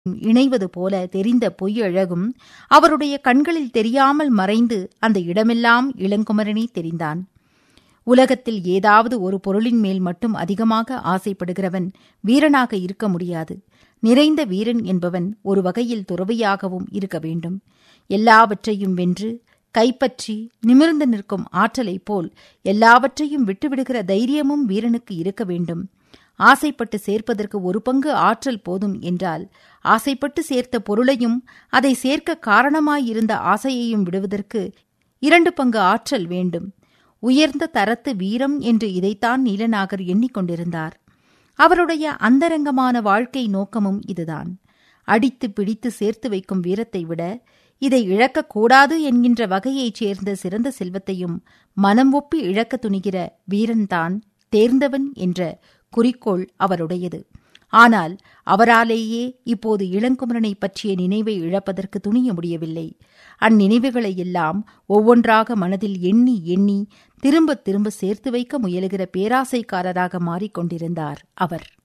இணைவது போல தெரிந்த பொய்யழகும் அவருடைய கண்களில் தெரியாமல் மறைந்து அந்த இடமெல்லாம் இளங்குமரனே தெரிந்தான் உலகத்தில் ஏதாவது ஒரு பொருளின் மேல் மட்டும் அதிகமாக ஆசைப்படுகிறவன் வீரனாக இருக்க முடியாது நிறைந்த வீரன் என்பவன் ஒரு வகையில் துறவியாகவும் இருக்க வேண்டும் எல்லாவற்றையும் வென்று கைப்பற்றி நிமிர்ந்து நிற்கும் ஆற்றலைப் போல் எல்லாவற்றையும் விட்டுவிடுகிற தைரியமும் வீரனுக்கு இருக்க வேண்டும் ஆசைப்பட்டு சேர்ப்பதற்கு ஒரு பங்கு ஆற்றல் போதும் என்றால் ஆசைப்பட்டு சேர்த்த பொருளையும் அதை சேர்க்க காரணமாயிருந்த ஆசையையும் விடுவதற்கு இரண்டு பங்கு ஆற்றல் வேண்டும் உயர்ந்த தரத்து வீரம் என்று இதைத்தான் நீலநாகர் எண்ணிக்கொண்டிருந்தார் அவருடைய அந்தரங்கமான வாழ்க்கை நோக்கமும் இதுதான் அடித்து பிடித்து சேர்த்து வைக்கும் வீரத்தை விட இதை இழக்கக்கூடாது என்கின்ற வகையைச் சேர்ந்த சிறந்த செல்வத்தையும் மனம் ஒப்பி இழக்க துணிகிற வீரன்தான் தேர்ந்தவன் என்ற குறிக்கோள் அவருடையது ஆனால் அவராலேயே இப்போது இளங்குமரனை பற்றிய நினைவை இழப்பதற்கு துணிய முடியவில்லை அந்நினைவுகளை எல்லாம் ஒவ்வொன்றாக மனதில் எண்ணி எண்ணி திரும்ப திரும்ப சேர்த்து வைக்க முயலுகிற பேராசைக்காரராக மாறிக்கொண்டிருந்தார் அவர்